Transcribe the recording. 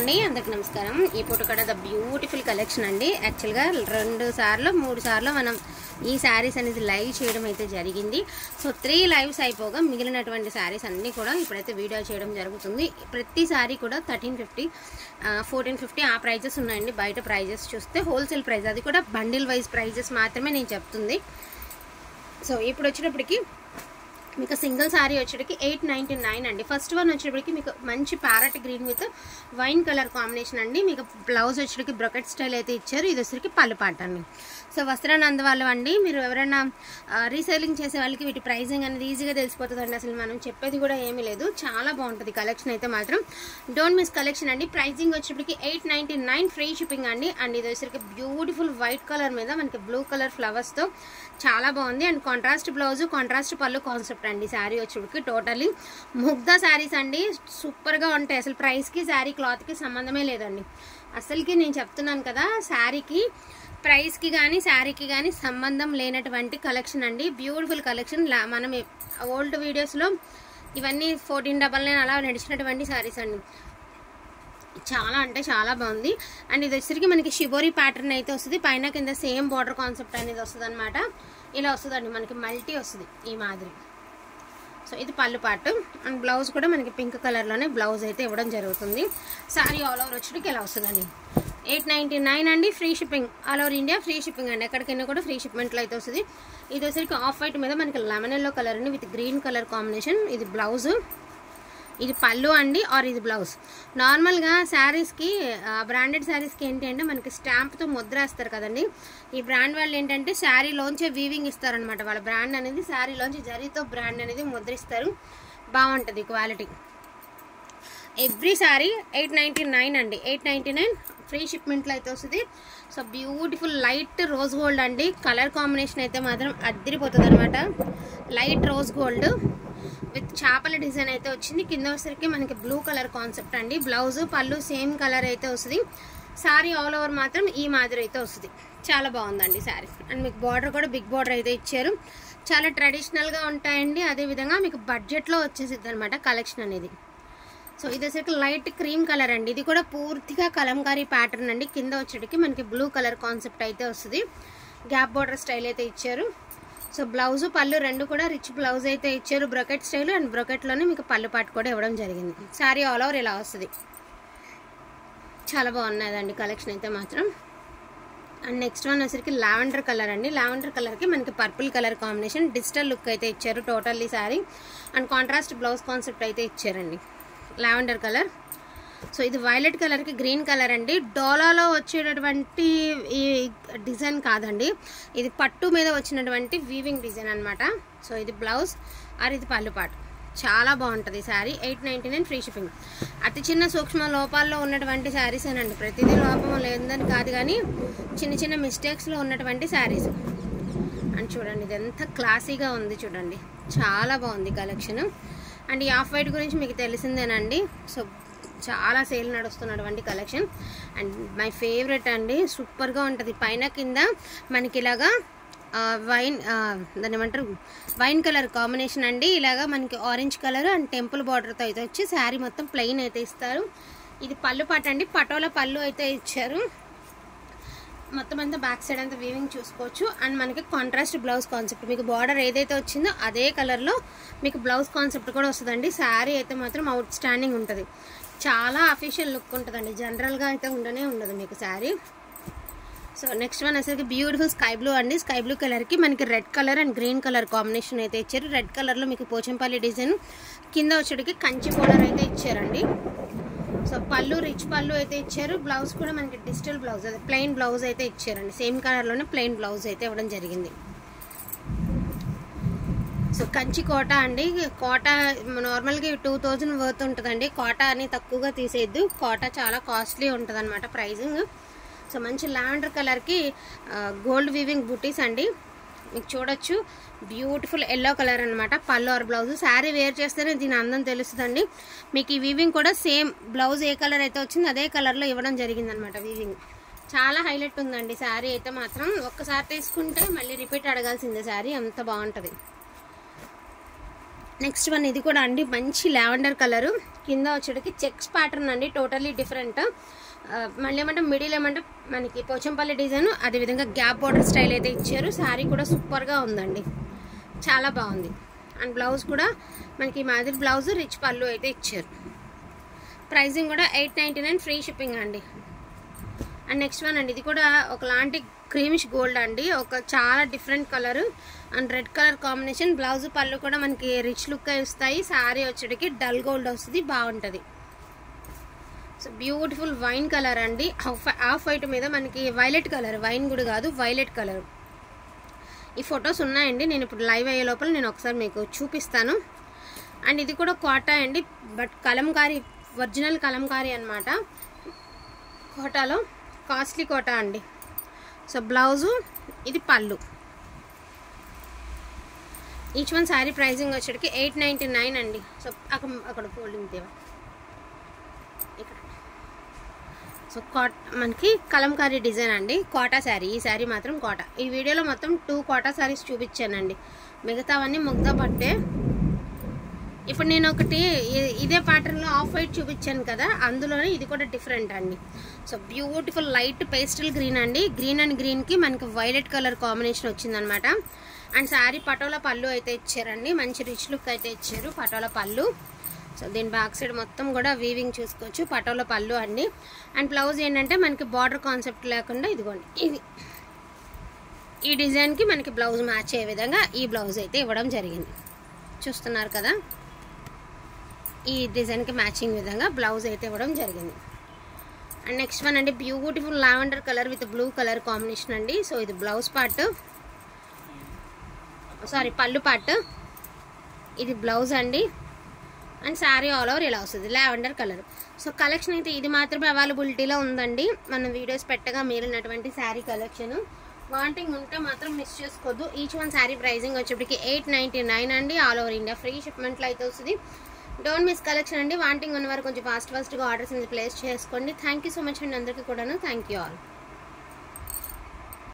అండి అందరికి నమస్కారం ఈ పూట కూడా ద బ్యూటిఫుల్ కలెక్షన్ అండి యాక్చువల్గా రెండు సార్లు మూడు సార్లు మనం ఈ శారీస్ అనేది లైవ్ చేయడం అయితే జరిగింది సో త్రీ లైవ్స్ అయిపోగా మిగిలినటువంటి శారీస్ అన్నీ కూడా ఇప్పుడైతే వీడియో చేయడం జరుగుతుంది ప్రతి శారీ కూడా థర్టీన్ ఫిఫ్టీ ఫోర్టీన్ ఫిఫ్టీ ఆ ప్రైజెస్ ఉన్నాయండి బయట ప్రైజెస్ చూస్తే హోల్సేల్ ప్రైస్ అది కూడా బండిల్ వైజ్ ప్రైజెస్ మాత్రమే నేను చెప్తుంది సో ఇప్పుడు వచ్చేటప్పటికి మీకు సింగిల్ శారీ వచ్చేటికి ఎయిట్ నైంటీ నైన్ అండి ఫస్ట్ వన్ వచ్చేటప్పటికి మీకు మంచి parrot green with wine colour combination అండి మీకు బ్లౌజ్ వచ్చేటికి బ్రొకెట్ స్టైల్ అయితే ఇచ్చారు ఇది వచ్చేసరికి పళ్ళు పాట అండి సో వస్త్రానంద వాళ్ళు అండి మీరు ఎవరైనా రీసేలింగ్ చేసే వాళ్ళకి వీటి ప్రైజింగ్ అనేది ఈజీగా తెలిసిపోతుందండి అసలు మనం చెప్పేది కూడా ఏమీ లేదు చాలా బాగుంటుంది కలెక్షన్ అయితే మాత్రం డోంట్ మిస్ కలెక్షన్ అండి ప్రైజింగ్ వచ్చేటప్పటికి eight ninety nine free shipping అండి అండ్ ఇది వచ్చేసరికి బ్యూటిఫుల్ వైట్ కలర్ మీద మనకి బ్లూ కలర్ ఫ్లవర్స్తో చాలా బాగుంది అండ్ కాంట్రాస్ట్ బ్లౌజ్ కాంట్రాస్ట్ పళ్ళు కాన్సెప్ట్ అండి శారీ వచ్చేటికి టోటలీ ముగ్ధ శారీస్ అండి సూపర్గా ఉంటాయి అసలు ప్రైస్కి శారీ క్లాత్కి సంబంధమే లేదండి అసలుకి నేను చెప్తున్నాను కదా శారీకి ప్రైస్కి కానీ శారీకి కానీ సంబంధం లేనటువంటి కలెక్షన్ అండి బ్యూటిఫుల్ కలెక్షన్ మనం ఓల్డ్ వీడియోస్లో ఇవన్నీ ఫోర్టీన్ డబల్ నైన్ అలా నడిచినటువంటి శారీస్ అండి చాలా అంటే చాలా బాగుంది అండ్ ఇది వచ్చేసరికి మనకి షిబోరి ప్యాటర్న్ అయితే వస్తుంది పైన కింద సేమ్ బార్డర్ కాన్సెప్ట్ అనేది వస్తుంది అనమాట ఇలా వస్తుందండి మనకి మల్టీ వస్తుంది ఈ మాదిరి సో ఇది పళ్ళు పాటు అండ్ బ్లౌజ్ కూడా మనకి పింక్ కలర్లోనే బ్లౌజ్ అయితే ఇవ్వడం జరుగుతుంది సారీ ఆల్ ఓవర్ వచ్చేటికి ఇలా వస్తుందండి ఎయిట్ నైంటీ నైన్ అండి free shipping all over India free shipping అండి ఎక్కడికైనా కూడా ఫ్రీ షిప్మెంట్లో అయితే వస్తుంది ఇది వచ్చేసరికి ఆఫ్ వైట్ మీద మనకి లెమన్ ఎల్లో కలర్ అండి విత్ గ్రీన్ కలర్ కాంబినేషన్ ఇది బ్లౌజ్ ఇది పళ్ళు అండి ఆర్ ఇది బ్లౌజ్ నార్మల్గా శారీస్కి బ్రాండెడ్ శారీస్కి ఏంటి అంటే మనకి స్టాంప్తో ముద్ర వేస్తారు కదండి ఈ బ్రాండ్ వాళ్ళు ఏంటంటే శారీలోంచే వీవింగ్ ఇస్తారనమాట వాళ్ళ బ్రాండ్ అనేది శారీలోంచి జరీతో బ్రాండ్ అనేది ముద్రిస్తారు బాగుంటుంది quality every sari eight ninety nine అండి ఎయిట్ నైంటీ నైన్ ఫ్రీ షిప్మెంట్లో అయితే వస్తుంది so beautiful light rose gold అండి కలర్ కాంబినేషన్ అయితే మాత్రం అద్దరిపోతుంది అనమాట లైట్ రోజ్ గోల్డ్ విత్ చేపల డిజైన్ అయితే వచ్చింది కింద వచ్చేసరికి మనకి బ్లూ కలర్ కాన్సెప్ట్ అండి బ్లౌజ్ పళ్ళు సేమ్ కలర్ అయితే వస్తుంది శారీ ఆల్ ఓవర్ మాత్రం ఈ మాదిరి అయితే వస్తుంది చాలా బాగుందండి శారీ అండ్ మీకు బార్డర్ కూడా బిగ్ బార్డర్ అయితే ఇచ్చారు చాలా ట్రెడిషనల్గా ఉంటాయండి అదేవిధంగా మీకు బడ్జెట్లో వచ్చేసిద్ది అనమాట కలెక్షన్ అనేది సో ఇది వచ్చేసరికి లైట్ క్రీమ్ కలర్ అండి ఇది కూడా పూర్తిగా కలంకారీ ప్యాటర్న్ అండి కింద వచ్చేటికి మనకి బ్లూ కలర్ కాన్సెప్ట్ అయితే వస్తుంది గ్యాప్ బార్డర్ స్టైల్ అయితే ఇచ్చారు సో బ్లౌజ్ పళ్ళు రెండు కూడా రిచ్ బ్లౌజ్ అయితే ఇచ్చారు బ్రొకెట్ స్టైల్ అండ్ బ్రొకెట్లోనే మీకు పళ్ళు పాటు కూడా ఇవ్వడం జరిగింది శారీ ఆల్ ఓవర్ ఇలా వస్తుంది చాలా బాగున్నదండి కలెక్షన్ అయితే మాత్రం అండ్ నెక్స్ట్ వన్ వచ్చరికి లావెండర్ కలర్ అండి లావెండర్ కలర్కి మనకి purple colour combination digital look అయితే ఇచ్చారు totally sari and contrast blouse concept అయితే ఇచ్చారండి లావెండర్ కలర్ సో ఇది వైలెట్ కలర్కి గ్రీన్ కలర్ అండి డోలాలో వచ్చేటటువంటి ఈ డిజైన్ కాదండి ఇది పట్టు మీద వచ్చినటువంటి వీవింగ్ డిజైన్ అనమాట సో ఇది బ్లౌజ్ ఆర్ ఇది పళ్ళు పాటు చాలా బాగుంటుంది sari eight ninety nine free shipping అతి చిన్న సూక్ష్మ లోపాల్లో ఉన్నటువంటి శారీస్ ఏనండి ప్రతిదీ లోపం లేదని కాదు కానీ చిన్న చిన్న మిస్టేక్స్లో ఉన్నటువంటి శారీస్ అండ్ చూడండి ఇది ఎంత క్లాసీగా ఉంది చూడండి చాలా బాగుంది కలెక్షన్ అండ్ ఈ ఆఫ్ వైట్ గురించి మీకు తెలిసిందేనండి సో చాలా సేల్ నడుస్తున్నటువంటి కలెక్షన్ అండ్ మై ఫేవరెట్ అండి సూపర్గా ఉంటుంది పైన కింద మనకి ఇలాగా వైన్ దాన్ని ఏమంటారు వైన్ కలర్ కాంబినేషన్ అండి ఇలాగా మనకి ఆరెంజ్ కలర్ అండ్ టెంపుల్ బార్డర్తో అయితే వచ్చి శారీ మొత్తం ప్లెయిన్ అయితే ఇస్తారు ఇది పళ్ళు పాట అండి పటోల పళ్ళు అయితే ఇచ్చారు మొత్తం అంతా బ్యాక్ సైడ్ అంతా వీవింగ్ చూసుకోవచ్చు అండ్ మనకి కాంట్రాస్ట్ బ్లౌజ్ కాన్సెప్ట్ మీకు బార్డర్ ఏదైతే వచ్చిందో అదే కలర్లో మీకు బ్లౌజ్ కాన్సెప్ట్ కూడా వస్తుందండి శారీ అయితే మాత్రం అవుట్ స్టాండింగ్ ఉంటుంది చాలా అఫీషియల్ లుక్ ఉంటుందండి జనరల్గా అయితే ఉండనే ఉండదు మీకు శారీ సో నెక్స్ట్ వన్ వచ్చేసరికి బ్యూటిఫుల్ స్కై బ్లూ అండి స్కై బ్లూ కలర్కి మనకి red colour and green colour combination అయితే ఇచ్చారు రెడ్ కలర్లో మీకు పోచంపల్లి డిజైన్ కింద వచ్చేటికి కంచి బోర్డర్ అయితే ఇచ్చారండి సో పళ్ళు రిచ్ పళ్ళు అయితే ఇచ్చారు బ్లౌజ్ కూడా మనకి డిజిటల్ బ్లౌజ్ అదే ప్లెయిన్ బ్లౌజ్ అయితే ఇచ్చారండి సేమ్ కలర్లోనే ప్లెయిన్ బ్లౌజ్ అయితే ఇవ్వడం జరిగింది సో కంచి కోట అండి కోట నార్మల్గా టూ థౌజండ్ వర్త్ ఉంటుందండి కోట అని తక్కువగా తీసేయద్దు కోట చాలా కాస్ట్లీ ఉంటుంది అనమాట ప్రైజింగ్ సో మంచి లావెండర్ కలర్కి గోల్డ్ వీవింగ్ బుటీస్ అండి మీకు చూడొచ్చు బ్యూటిఫుల్ ఎల్లో కలర్ అనమాట పళ్ళు ఆర్ బ్లౌజ్ శారీ వేర్ చేస్తేనే దీని అందం తెలుస్తుందండి మీకు ఈ వీవింగ్ కూడా సేమ్ బ్లౌజ్ ఏ కలర్ అయితే వచ్చిందో అదే కలర్లో ఇవ్వడం జరిగిందనమాట వీవింగ్ చాలా హైలైట్ ఉందండి శారీ అయితే మాత్రం ఒక్కసారి తీసుకుంటే మళ్ళీ రిపీట్ అడగాల్సిందే శారీ అంత బాగుంటుంది నెక్స్ట్ వన్ ఇది కూడా అండి మంచి లావెండర్ కలరు కింద వచ్చేటికి చెక్స్ ప్యాటర్న్ అండి టోటలీ డిఫరెంట్ మళ్ళీ ఏమంటే మిడిల్ ఏమంటే మనకి పోచంపల్లి డిజైన్ అదేవిధంగా గ్యాప్ బార్డర్ స్టైల్ అయితే ఇచ్చారు శారీ కూడా సూపర్గా ఉందండి చాలా బాగుంది అండ్ బ్లౌజ్ కూడా మనకి ఈ మాదిరి బ్లౌజ్ రిచ్ పళ్ళు అయితే ఇచ్చారు ప్రైజింగ్ కూడా eight ninety nine free shipping అండి అండ్ నెక్స్ట్ వన్ అండి ఇది కూడా ఒకలాంటి క్రీమిష్ గోల్డ్ అండి ఒక చాలా different colour and red colour combination blouse పళ్ళు కూడా మనకి రిచ్ లుక్ ఇస్తాయి శారీ వచ్చేటికి డల్ గోల్డ్ వస్తుంది బాగుంటుంది సో బ్యూటిఫుల్ వైన్ కలర్ అండి ఆఫ్ ఆఫ్ వైట్ మీద మనకి వైలెట్ కలర్ వైన్ కూడా కాదు వైలెట్ కలర్ ఈ ఫొటోస్ ఉన్నాయండి నేను ఇప్పుడు లైవ్ అయ్యే లోపల నేను ఒకసారి మీకు చూపిస్తాను అండ్ ఇది కూడా కోటా అండి బట్ కలంకారీ ఒరిజినల్ కలంకారీ అనమాట కోటాలో కాస్ట్లీ కోటా అండి సో బ్లౌజు ఇది పళ్ళు ఈచ్ వన్ శారీ ప్రైజింగ్ వచ్చేటికి ఎయిట్ నైంటీ నైన్ అండి సో అక్కడ అక్కడ ఫోల్డింగ్ దేవా ఇక్కడ సో కాట్ మనకి కలంకారీ డిజైన్ అండి కోటా శారీ ఈ శారీ మాత్రం కోటా ఈ వీడియోలో మొత్తం టూ కోటా శారీస్ చూపించానండి మిగతావన్నీ ముగ్ధ పట్టే ఇప్పుడు నేను ఒకటి ఇ- ఇదే ప్యాటర్న్లో ఆఫ్ వైట్ చూపించాను కదా అందులోనే ఇది కూడా డిఫరెంట్ అండి so beautiful light pastel green అండి గ్రీన్ అండ్ గ్రీన్కి మనకి వైలెట్ కలర్ కాంబినేషన్ వచ్చిందనమాట అండ్ శారీ పటోలా పళ్ళు అయితే ఇచ్చారండి మంచి రిచ్ లుక్ అయితే ఇచ్చారు పటోలా పళ్ళు సో దీని బ్యాక్ సైడ్ మొత్తం కూడా వీవింగ్ చూసుకోవచ్చు పటోలా పళ్ళు అండి అండ్ బ్లౌజ్ ఏంటంటే మనకి బార్డర్ కాన్సెప్ట్ లేకుండా ఇదిగోండి ఇది ఈ డిజైన్కి మనకి బ్లౌజ్ మ్యాచ్ అయ్యే విధంగా ఈ బ్లౌజ్ అయితే ఇవ్వడం జరిగింది చూస్తున్నారు కదా ఈ డిజైన్కి మ్యాచింగ్ విధంగా బ్లౌజ్ అయితే ఇవ్వడం జరిగింది అండ్ నెక్స్ట్ వన్ అండి beautiful lavender colour with blue colour combination అండి సో ఇది బ్లౌజ్ పార్ట్ సారీ పళ్ళు పార్ట్ ఇది బ్లౌజ్ అండి అండ్ శారీ ఆల్ ఓవర్ ఇలా వస్తుంది లావెండర్ కలర్ సో కలెక్షన్ అయితే ఇది మాత్రమే అవైలబిలిటీలో ఉందండి మనం వీడియోస్ పెట్టగా మీరినటువంటి శారీ కలెక్షన్ వాంటింగ్ ఉంటే మాత్రం మిస్ చేసుకోవద్దు ఈచ్ వన్ శారీ ప్రైజింగ్ వచ్చేప్పటికి ఎయిట్ నైంటీ నైన్ అండి ఆల్ ఓవర్ ఇండియా ఫ్రీ షిప్మెంట్లో అయితే వస్తుంది డోంట్ మిస్ కలెక్షన్ అండి వాంటింగ్ ఉన్న వారు కొంచెం ఫాస్ట్ ఫాస్ట్గా ఆర్డర్స్ అనేది ప్లేస్ చేసుకోండి థ్యాంక్ యూ సో మచ్ అండి అందరికీ కూడాను థ్యాంక్ యూ ఆల్